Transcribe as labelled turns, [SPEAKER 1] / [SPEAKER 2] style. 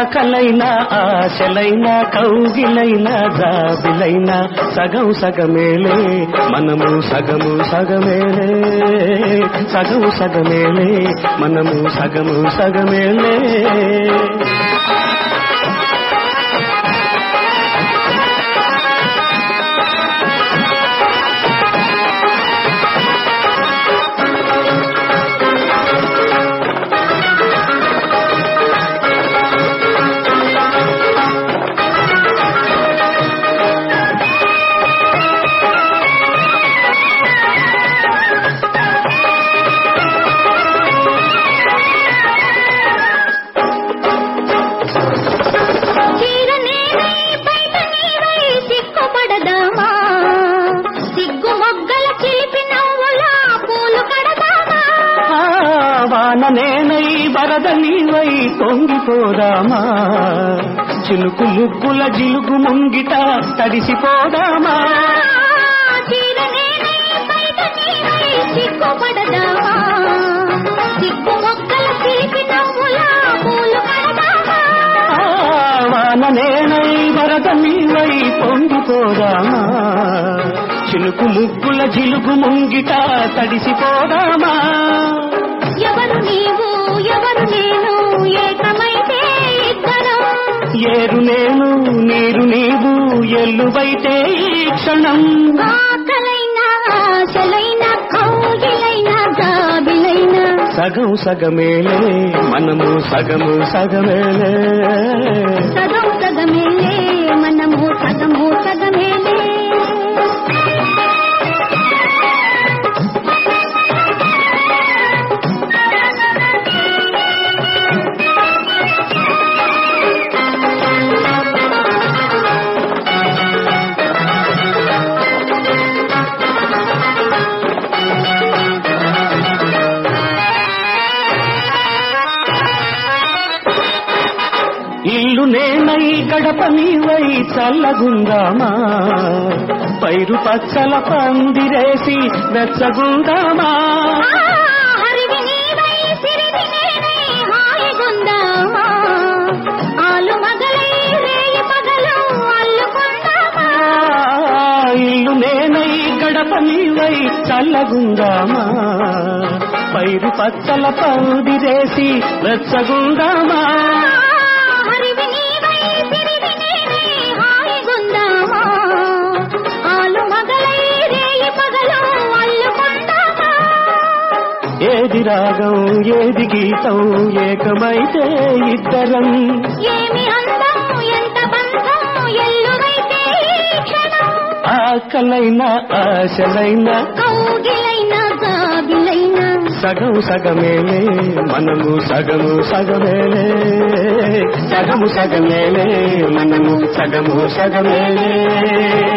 [SPEAKER 1] ఆకలైన ఆశలైన కౌగిలైన జాబిలైన సగం సగమేలే మనము సగము సగమేలే సగము సగమేలే మనము సగము సగమేలే
[SPEAKER 2] చీర నీవై బయట నీవై సిగ్గుపడదామా సిగ్గు మొగ్గల చిలిపి నవ్వుల పూలు కడదామా
[SPEAKER 1] ఆ, వాన నేనై వరద నీవై పొంగిపోదామా చిలుకు ముగ్గుల జిలుగు ముంగిట తడిసిపోదామా
[SPEAKER 2] చీర నీవై బయట నీవై సిగ్గుపడదామా సిగ్గు మొగ్గల చిలిపి నవ్వుల పూలు కడదామా
[SPEAKER 1] ఆ, వాన నేనై వరద నీవై పొంగిపోదామా చిలుకు ముగ్గుల జిలుగు ముంగిట తడిసిపోదామా
[SPEAKER 2] ఎవరు నీవు ఎవరు నేను ఏకమైతే ఇద్దరం
[SPEAKER 1] ఏరు నేను నీరు నీవు ఎల్లువైతే ఈ క్షణం
[SPEAKER 2] ఆకలైన ఆశలైన కౌగిలైన గాబిలైన
[SPEAKER 1] సగం సగమేలే మనము సగము సగమేలే
[SPEAKER 2] సగం సగమేలే మనము సగము సగమేలే
[SPEAKER 1] ఇల్లు నేనై గడప నీవై చల్లగుందామా పైరు పచ్చల పందిరేసి వెచ్చగుందామా
[SPEAKER 2] ఆ, హరివి నీవై సిరివి నేనై హాయిగుందామా ఆలు మగలై రేయి పగలు అల్లుకుందామా
[SPEAKER 1] ఆ, ఇల్లు నేనై గడప నీవై చల్లగుందామా పైరు పచ్చల పందిరేసి వెచ్చగుందామా
[SPEAKER 2] హరివి నీవై సిరివి నేనై హాయిగుందామా ఆలు మగలై రేయి పగలు అల్లుకుందామా
[SPEAKER 1] ఏది రాగం ఏది గీతం ఏకమైతే ఇద్దరం
[SPEAKER 2] ఏమి అందం ఎంత బంధం ఎల్లువైతే ఈ క్షణం
[SPEAKER 1] ఆకలైన ఆశలైన
[SPEAKER 2] కౌగిలైన గాబిలైన
[SPEAKER 1] సగం సగమేలే మనము సగము సగమేలే సగము సగమేలే మనము సగము సగమేలే